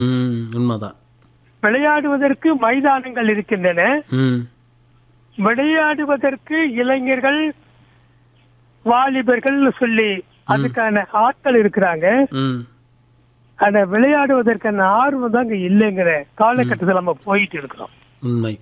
ம் உண்மைதான் விளையாடுவதற்கு மைதானங்கள் இருக்கின்றன ம் விளையாடுவதற்கு இளைஞர்கள் வாலிபர்கள் சொல்லி அதுக்கான ஆட்கள் இருக்கிறாங்க ம் ஆனா விளையாடுவதற்கான ஆர்வம் தான் இங்க இல்லைங்கிற காலகட்டத்தில் நம்ம போயிட்டு இருக்கிறோம் உண்மை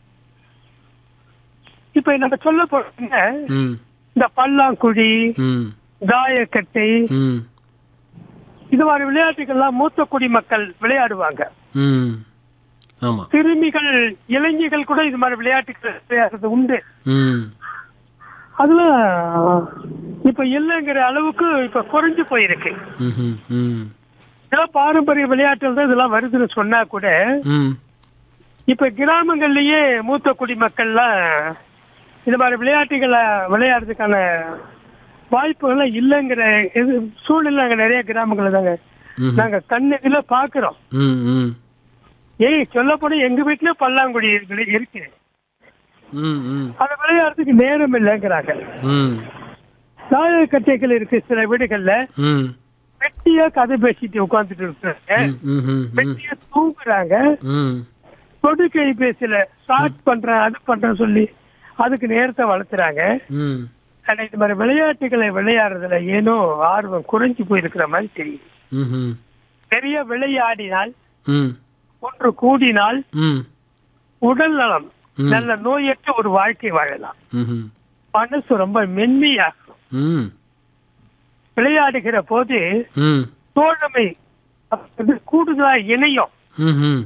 இப்ப நம்ம சொல்ல போறீங்க ம் இந்த பல்லாங்குழி ம் தாயக்கட்டை ம் இது மாதிரி விளையாட்டுகள்லாம் மூத்த குடிமக்கள் விளையாடுவாங்க ம் ஆமாம் சிறுமிகள் இளைஞர்கள் கூட இது மாதிரி விளையாட்டுகள் விளையாடுறது உண்டு ம் அதுல இப்ப இல்லைங்கிற அளவுக்கு இப்ப குறைஞ்சு போயிருக்கு ம் ம் இதெல்லாம் பாரம்பரிய விளையாட்டுகள் தான் இதெல்லாம் வருதுன்னு சொன்னா கூட ம் இப்ப கிராமங்கள்லயே மூத்த குடிமக்கள்லாம் இது மாதிரி விளையாட்டுகளை விளையாடுறதுக்கான வாய்ப்புகள் இல்லைங்கிற இது சூழ்நிலை அங்க நிறைய கிராமங்கள் தாங்க ம் நாங்க கண்ணெதில பாக்குறோம் ம் ம் ஏய் சொல்லப்போனா எங்க வீட்டுல பல்லாங்குடி இருக்கு இருக்கு ம் ம் அதை விளையாடுறதுக்கு நேரம் இல்லைங்கிறாங்க ம் தாயக்கட்டைகள் இருக்கு சில வீடுகள்ல ம் வெட்டியா கதை பேசிட்டு உட்கார்ந்துட்டு இருக்காங்க ம் ம் ம் வெட்டியா தூங்குறாங்க ம் தொடுக்கை பேசல ஸ்டார்ட் பண்றேன் அது பண்றேன் சொல்லி அதுக்கு நேரத்தை வளர்த்துறாங்க ம் ஆனா இது மாதிரி விளையாட்டுகளை விளையாடுறதுல ஏனோ ஆர்வம் குறைஞ்சு போயிருக்கிற மாதிரி தெரியுது ம் நிறைய விளையாடினால் ம் ஒன்று கூடினால் ம் உடல் நலம் ம். நல்ல நோயற்ற ஒரு வாழ்க்கை வாழலாம் ம் மனசு ரொம்ப மென்மையாகும் ம் விளையாடுகிற போது ம் தோழமை அது கூடுதலா இணையும் ம்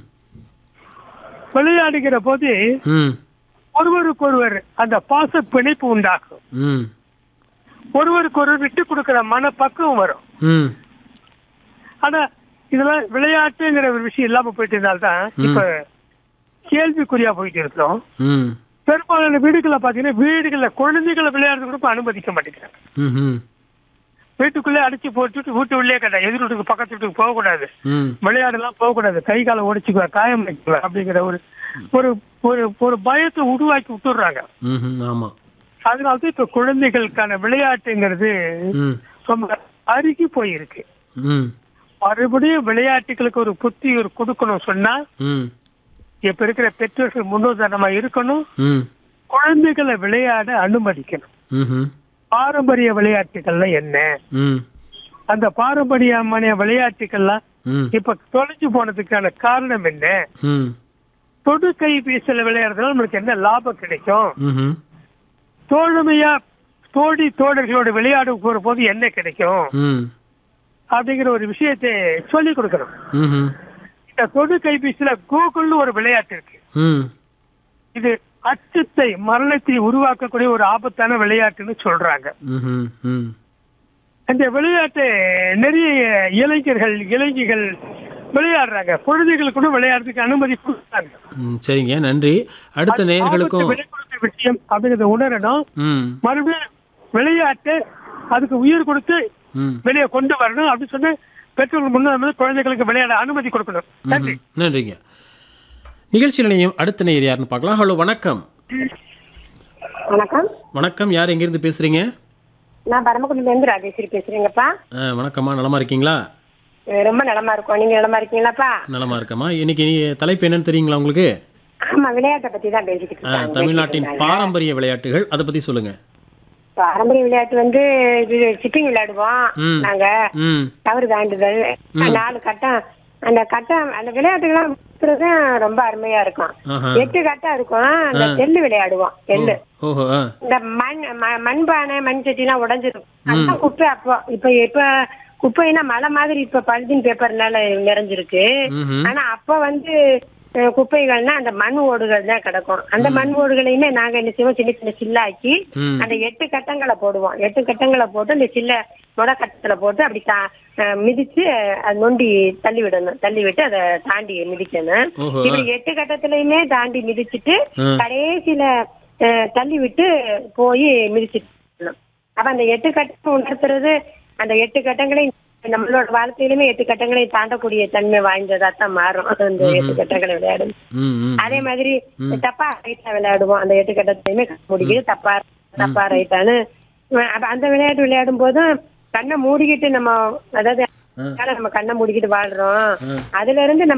விளையாடுகிற போது ம் ஒருவருக்கொருவர் அந்த பாச பிணைப்பு உண்டாகும் ம் ஒருவருக்கொருவர் விட்டு கொடுக்கிற மனப்பக்குவம் வரும் ம் ஆனா இதெல்லாம் விளையாட்டுங்கிற ஒரு விஷயம் இல்லாம போயிட்டு இருந்தால்தான் இப்ப கேள்விக்குறியா போயிட்டு இருக்கிறோம் ம் பெரும்பாலான வீடுகளை பாத்தீங்கன்னா வீடுகள்ல குழந்தைகளை விளையாடுறது கூட இப்ப அனுமதிக்க மாட்டேங்கிறாங்க ம் வீட்டுக்குள்ளே அடைச்சு போட்டுட்டு வீட்டு உள்ளே கடை எதிர் வீட்டுக்கு பக்கத்து வீட்டுக்கு போகக்கூடாது ம் விளையாடலாம் போகக்கூடாது கை காலை உடைச்சுக்குவா காயம் வைக்குவா அப்படிங்கிற ஒரு ஒரு ஒரு ஒரு பயத்தை உருவாக்கி விட்டுடுறாங்க ம் ஆமாம் அதனாலதான் இப்ப குழந்தைகளுக்கான விளையாட்டுங்கிறது ம் ரொம்ப அருகி போயிருக்கு ம் மறுபடியும் விளையாட்டுகளுக்கு ஒரு புத்தி ஒரு கொடுக்கணும் சொன்னா ம் இப்ப இருக்கிற பெற்றோர்கள் முன்னுதாரணமா இருக்கணும் ம் குழந்தைகளை விளையாட அனுமதிக்கணும் ம் பாரம்பரிய விளையாட்டுகள்லாம் என்ன ம் அந்த பாரம்பரியமான விளையாட்டுகள்லாம் ம் இப்ப தொலைஞ்சு போனதுக்கான காரணம் என்ன ம் தொடு கைபேசியில விளையாடுறதுனால நம்மளுக்கு என்ன லாபம் கிடைக்கும் ம் தோழமையா தோழி தோழர்களோட விளையாட போற போது என்ன கிடைக்கும் ம் அப்படிங்கிற ஒரு விஷயத்தை சொல்லி கொடுக்கணும் ம் இந்த தொடு கைபேசியில கூகுள்னு ஒரு விளையாட்டு இருக்கு ம் இது அச்சத்தை மரணத்தை உருவாக்கக்கூடிய ஒரு ஆபத்தான விளையாட்டுன்னு சொல்றாங்க ம் ம் இந்த விளையாட்டை நிறைய இளைஞர்கள் இளைஞர்கள் விளையாடுறாங்க குழந்தைகள் கூட விளையாடுறதுக்கு அனுமதி கொடுக்குறாங்க ம் சரிங்க நன்றி அடுத்த நேயர்களுக்கும் ஆபத்து விலை கொடுத்த விஷயம் அப்படிங்கறத உணரணும் ம் மறுபடியும் விளையாட்டு அதுக்கு உயிர் கொடுத்து ம் வெளியே கொண்டு வரணும் அப்படின்னு சொன்னா பெற்றோர்கள் முன்னாடி குழந்தைகளுக்கு விளையாட அனுமதி கொடுக்கணும் நன்றி ம், நன்றிங்க நிகழ்ச்சி நிலையம் அடுத்த நேயர் யாருன்னு பார்க்கலாம் ஹலோ வணக்கம் வணக்கம் வணக்கம் யார் எங்கேருந்து பேசுறீங்க நான் பரமக்குடியில இருந்து ராஜேஸ்வரி பேசுறேங்கப்பா ஆ வணக்கம்மா நலமா இருக்கீங்களா அஹ் ரொம்ப நலமா இருக்கோம் நீங்க நலமா இருக்கீங்களாப்பா நலமா இருக்கம்மா இன்னைக்கு நீ தலைப்பு என்னன்னு தெரியுங்களா உங்களுக்கு ஆமா விளையாட்டை பத்தி தான் பேசிக்கிட்டு ஆ, இருக்காங்க தமிழ்நாட்டின் பேசிக்கிட்டு இருக்காங்க. பாரம்பரிய விளையாட்டுகள் அதை பத்தி சொல்லுங்க பாரம்பரிய விளையாட்டு வந்து இது சிப்பிங் விளையாடுவோம் ம். நாங்க ம் தவறு தாண்டுதல் நாலு கட்டம் அந்த கட்டம் அந்த விளையாட்டுகள்லாம் சுத்துறது ரொம்ப அருமையா இருக்கும் ஆஹா எட்டு கட்டம் இருக்கும் அந்த தெல்லு விளையாடுவோம் தெல்லு ஓஹோ ஆ இந்த மண் ம- மண்பானை மண் சட்டி எல்லாம் உடஞ்சிரும் அதான் குப்பை அப்போ இப்ப இப்ப குப்பைனா மழை மாதிரி இப்ப பல்தின் பேப்பர்னால நிறைஞ்சிருக்கு ம்ஹும். ஆனா அப்ப வந்து அஹ், குப்பைகள்னா அந்த மண் ஓடுகள் தான் கிடக்கும் அந்த மண் ஓடுகளையுமே நாங்க என்ன செய்வோம் சின்ன சின்ன சில்லாக்கி ம் அந்த எட்டு கட்டங்களை போடுவோம் எட்டு கட்டங்களை போட்டு அந்த சில்ல முட கட்டத்துல போட்டு அப்படி தா- அஹ், மிதிச்சு அது நொண்டி தள்ளி விடணும் தள்ளி விட்டு அதை தாண்டி மிதிக்கணும் ஓஹோ இப்படி எட்டு கட்டத்திலயுமே தாண்டி மிதிச்சிட்டு ஆ. கடைசியில அஹ், தள்ளி விட்டு போய் மிதிச்சிட்டு வரணும். அப்ப அந்த எட்டு கட்டம் உணர்த்துறது அந்த எட்டு கட்டங்களையும் நம்மளோட வாழ்க்கையிலுமே எட்டு கட்டங்களையும் தாண்டக்கூடிய தன்மை வாய்ந்ததா தான் மாறும் அந்த எட்டு கட்டங்களை விளையாடும் ம் ம் அதே மாதிரி தப்பா ரைட்டா விளையாடுவோம் அந்த எட்டு கட்டத்தையுமே முடிக்கிட்டு தப்பா தப்பா ரைட்டான்னு அப்ப அந்த விளையாட்டு விளையாடும் போதும் கண்ணை மூடிக்கிட்டு நம்ம அதாவது அதனால நம்ம கண்ணை மூடிக்கிட்டு வாழ்றோம் அதுல இருந்து நம்ம